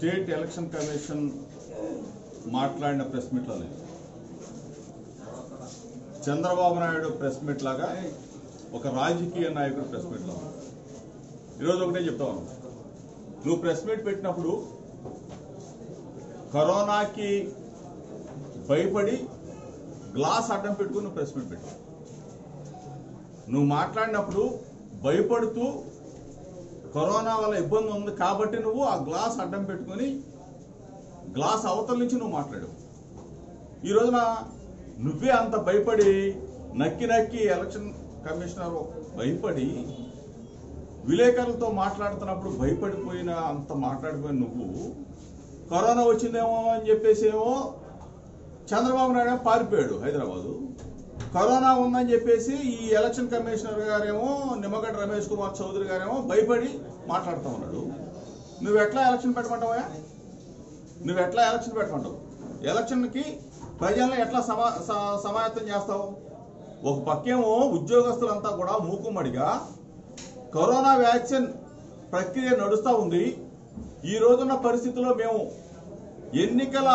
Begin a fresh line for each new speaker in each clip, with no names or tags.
State election commission మాట్లాడిన press మీట్లో లేదు చంద్రబాబు నాయుడు ప్రెస్ మీట్ లాగా ఒక రాజకీయ నాయకుడు ప్రెస్ మీట్లో ఉంది. ఈరోజు ఒకటే చెప్తా ఉన్నాను నువ్వు ప్రెస్ మీట్ పెట్టినప్పుడు కరోనాకి భయపడి గ్లాస్ అడ్డం పెట్టుకుని నువ్వు ప్రెస్ మీట్ పెట్టావు నువ్వు మాట్లాడినప్పుడు భయపడుతూ కరోనా వల్ల ఇబ్బంది ఉంది కాబట్టి నువ్వు ఆ గ్లాస్ అడ్డం పెట్టుకొని గ్లాస్ అవతల నుంచి నువ్వు మాట్లాడావు ఈ రోజున నువ్వే అంత భయపడి నక్కి నక్కి ఎలక్షన్ కమిషనర్ భయపడి విలేకరులతో మాట్లాడుతున్నప్పుడు భయపడిపోయిన అంత మాట్లాడిపోయిన నువ్వు కరోనా వచ్చిందేమో అని చెప్పేసి ఏమో చంద్రబాబు నాయుడు ఏమో పారిపోయాడు హైదరాబాదు కరోనా ఉందని చెప్పేసి ఈ ఎలక్షన్ కమిషనర్ గారేమో నిమ్మగడ్డ రమేష్ కుమార్ చౌదరి గారేమో భయపడి మాట్లాడుతూ ఉన్నాడు నువ్వు ఎట్లా ఎలక్షన్ పెట్టమంటావా నువ్వు ఎట్లా ఎలక్షన్ పెట్టమంటావు ఎలక్షన్కి ప్రజల్ని ఎట్లా సమా స- సమాయత్తం చేస్తావు ఒక పక్కేమో ఉద్యోగస్తులంతా కూడా మూకుమ్మడిగా కరోనా వ్యాక్సిన్ ప్రక్రియ నడుస్తూ ఉంది ఈ రోజున్న పరిస్థితుల్లో మేము ఎన్నికల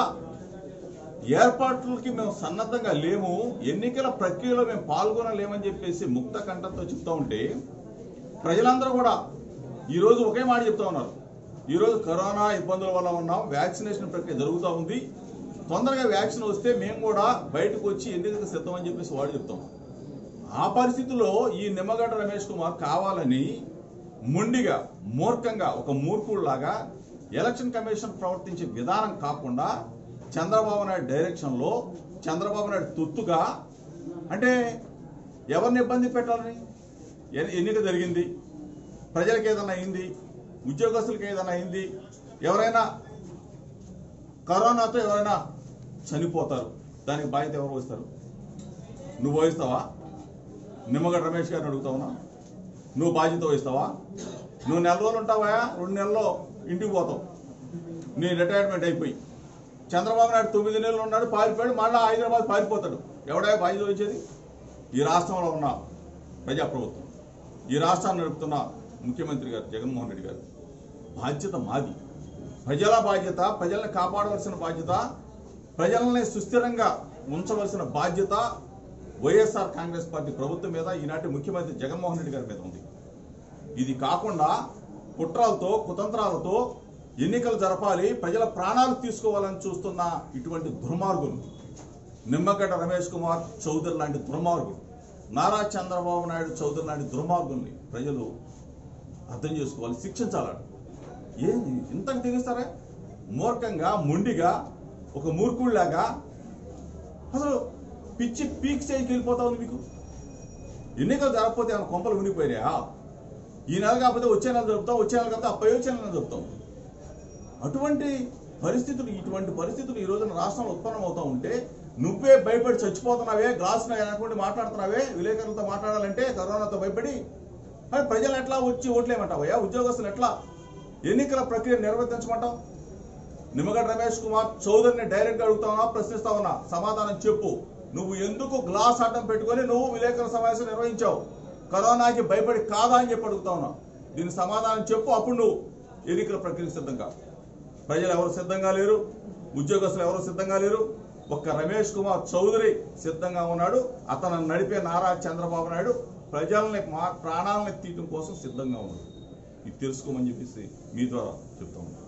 ఏర్పాట్లకి మేము సన్నద్ధంగా లేము ఎన్నికల ప్రక్రియలో మేము పాల్గొనలేమని చెప్పేసి ముక్త కంఠంతో చెప్తా ఉంటే ప్రజలందరూ కూడా ఈరోజు ఒకే మాట చెప్తా ఉన్నారు ఈరోజు కరోనా ఇబ్బందుల వల్ల ఉన్నాం వ్యాక్సినేషన్ ప్రక్రియ జరుగుతూ ఉంది తొందరగా వ్యాక్సిన్ వస్తే మేము కూడా బయటకు వచ్చి ఎన్నికలకు సిద్ధమని చెప్పేసి వాడు చెప్తాం ఆ పరిస్థితుల్లో ఈ నిమ్మగడ్డ రమేష్ కుమార్ కావాలని మొండిగా మూర్ఖంగా ఒక మూర్ఖుడిలాగా ఎలక్షన్ కమిషన్ ప్రవర్తించే విధానం కాకుండా చంద్రబాబు నాయుడు డైరెక్షన్లో చంద్రబాబు నాయుడు తొత్తుగా అంటే ఎవరిని ఇబ్బంది పెట్టాలని ఎన్ని- ఎన్నిక జరిగింది ప్రజలకు ఏదైనా అయింది ఉద్యోగస్తులకు ఏదైనా అయింది ఎవరైనా కరోనాతో ఎవరైనా చనిపోతారు దానికి బాధ్యత ఎవరు వహిస్తారు నువ్వు వహిస్తావా నిమ్మగడ్డ రమేష్ గారిని అడుగుతావునా నువ్వు బాధ్యత వహిస్తావా నువ్వు నెల రోజులు ఉంటావా రెండు నెలల్లో ఇంటికి పోతావు నీ రిటైర్మెంట్ అయిపోయి చంద్రబాబు నాయుడు తొమ్మిది నెలలు ఉన్నాడు పారిపోయాడు మళ్ళీ హైదరాబాద్ పారిపోతాడు ఎవడా బాధ్యత వహించేది ఈ రాష్ట్రంలో ఉన్న ప్రజాప్రభుత్వం ఈ రాష్ట్రాన్ని నడుపుతున్న ముఖ్యమంత్రి గారు జగన్మోహన్ రెడ్డి గారు బాధ్యత మాది ప్రజల బాధ్యత ప్రజల్ని కాపాడవలసిన బాధ్యత ప్రజల్ని సుస్థిరంగా ఉంచవలసిన బాధ్యత వైఎస్ఆర్ కాంగ్రెస్ పార్టీ ప్రభుత్వం మీద ఈనాటి ముఖ్యమంత్రి జగన్మోహన్ రెడ్డి గారి మీద ఉంది ఇది కాకుండా కుట్రలతో కుతంత్రాలతో ఎన్నికలు జరపాలి ప్రజల ప్రాణాలు తీసుకోవాలని చూస్తున్న ఇటువంటి దుర్మార్గులు నిమ్మగడ్డ రమేష్ కుమార్ చౌదరి లాంటి దుర్మార్గులు నారా చంద్రబాబు నాయుడు చౌదరి లాంటి దుర్మార్గుల్ని ప్రజలు అర్థం చేసుకోవాలి శిక్షించాలని ఏం ఇంతకు తెగిస్తారా మూర్ఖంగా మొండిగా ఒక మూర్ఖుడిలాగా అసలు పిచ్చి పీక్ స్టేజ్కి వెళ్ళిపోతా ఉంది మీకు ఎన్నికలు జరగకపోతే ఏమైనా కొంపలు మునిగిపోయినాయా ఈ నెల కాకపోతే వచ్చే నెల జరుపుతాం వచ్చే నెల కాకపోతే అప్పై వచ్చే నెల జరుపుతాం అటువంటి పరిస్థితులు ఇటువంటి పరిస్థితులు ఈ రోజున రాష్ట్రంలో ఉత్పన్నం అవుతా ఉంటే నువ్వే భయపడి చచ్చిపోతున్నావే గ్లాస్ అనుకోండి మాట్లాడుతున్నావే విలేకరులతో మాట్లాడాలంటే కరోనాతో భయపడి మరి ప్రజలు ఎట్లా వచ్చి ఓట్లేమంటావయ్యా ఉద్యోగస్తులు ఎట్లా ఎన్నికల ప్రక్రియ నిర్వర్తించమంటావు నిమ్మగడ్డ రమేష్ కుమార్ చౌదరిని డైరెక్ట్ గా అడుగుతా ఉన్నా ప్రశ్నిస్తా ఉన్నా సమాధానం చెప్పు నువ్వు ఎందుకు గ్లాస్ అడ్డం పెట్టుకొని నువ్వు విలేకరుల సమావేశం నిర్వహించావు కరోనాకి భయపడి కాదా అని చెప్పి అడుగుతా ఉన్నా దీనికి సమాధానం చెప్పు అప్పుడు నువ్వు ఎన్నికల ప్రక్రియకు సిద్ధంగా ప్రజలు ఎవరు సిద్ధంగా లేరు ఉద్యోగస్తులు ఎవరు సిద్ధంగా లేరు ఒక్క రమేష్ కుమార్ చౌదరి సిద్ధంగా ఉన్నాడు అతను నడిపే నారా చంద్రబాబు నాయుడు ప్రజల్ని మా ప్రాణాలని తీయటం కోసం సిద్ధంగా ఉన్నాడు ఇది తెలుసుకోమని చెప్పేసి మీ ద్వారా చెప్తా ఉన్నాను